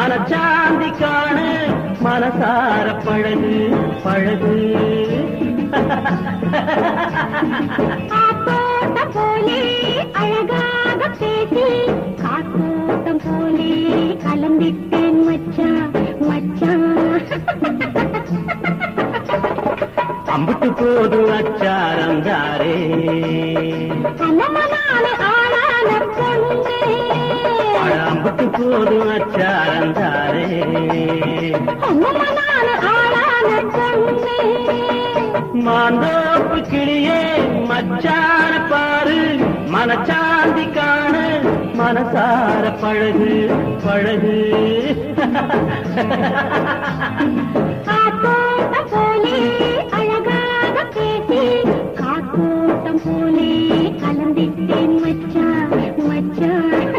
மனச்சாந்தி காண மனசார பழகு பழகு காத்தோட்டம் போலே அழகாக பேசி காத்தோட்டம் போலே கலந்திட்டேன் மச்சான் மச்சான் அம்புட்டு போது அச்சாரம் தாரே அனமனான ஆளான பொண்ணு அட அம்புட்டு போது அச்சாரம் தாரே அனமனான ஆளான பொண்ணு மாந்தோப்பு கிளியே மச்சான பாரு மனச்சாந்தி காண மனசார பழகு பழகு காத்தோட்டம் போலே அழகாக பேசி காத்தோட்டம் போலே கலந்திட்டேன் மச்சான் மச்சான்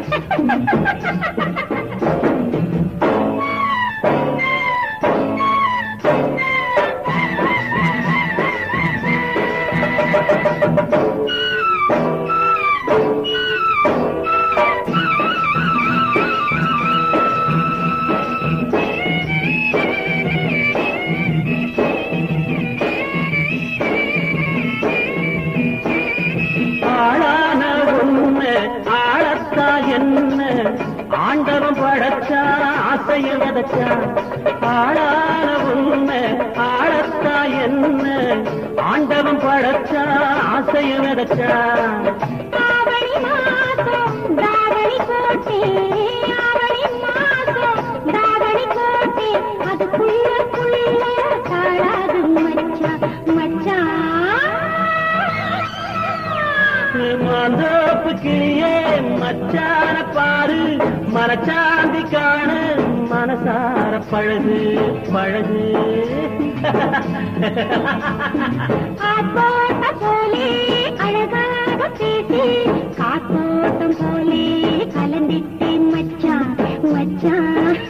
ஆளான உண்மை ஆளத்தா என்ன ஆண்டவன் படைச்சா ஆசைய விதைச்சா ஆளான உண்மை ஆளத்தா என்ன ஆண்டவன் படைச்சா ஆசைய விதைச்சா ஆவணி மாசம் தாவணி போட்டே ஆவணி மாசம் தாவணி போட்டே அதுக்குள்ள குள்ள தாழாது மச்சான் மச்சான் மாந்தோப்பு கிளியே மச்சான பாரு மனச்சாந்தி காண மனசார பழகு பழகு காத்தோட்டம் போலே அழகாக பேசி காத்தோட்டம் போலே கலந்திட்டேன் மச்சான் மச்சான்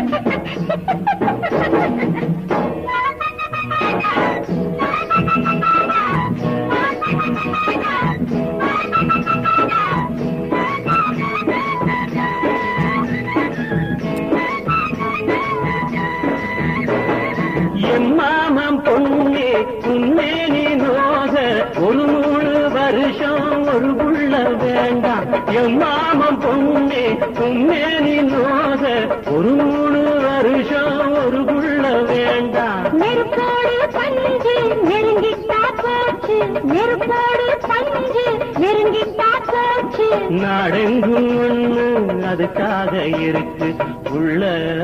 என் மாமன் பொண்ணே உன்னே நீ நோக ஒரு நூறு வருஷம் ஒரு புள்ள வேண்டாம் என் மாமன் பொண்ணே உன்னே நீ நோக ஒரு நூறு வருஷம் ஒரு புள்ள வேண்டாம் நெருப்போடு பஞ்சு நெருங்கிட்டா போச்சு நெருப்போடு பஞ்சு நெருங்கிட்டா போச்சு நாடெங்கும் ஒண்ணு அதுக்காக இருக்கு உள்ள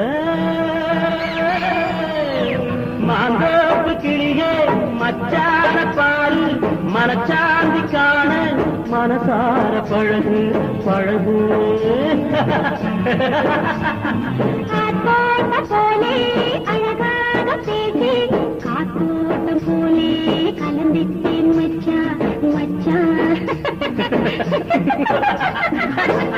மாந்தோப்பு கிளியே மச்சான பாரு மனச்சாந்தி காண மனசார பழகு பழகு காத்தோட்டம் போலே அழகாக பேசி காத்தோட்டம் போலே கலந்திட்டேன் மச்சான் மச்சான்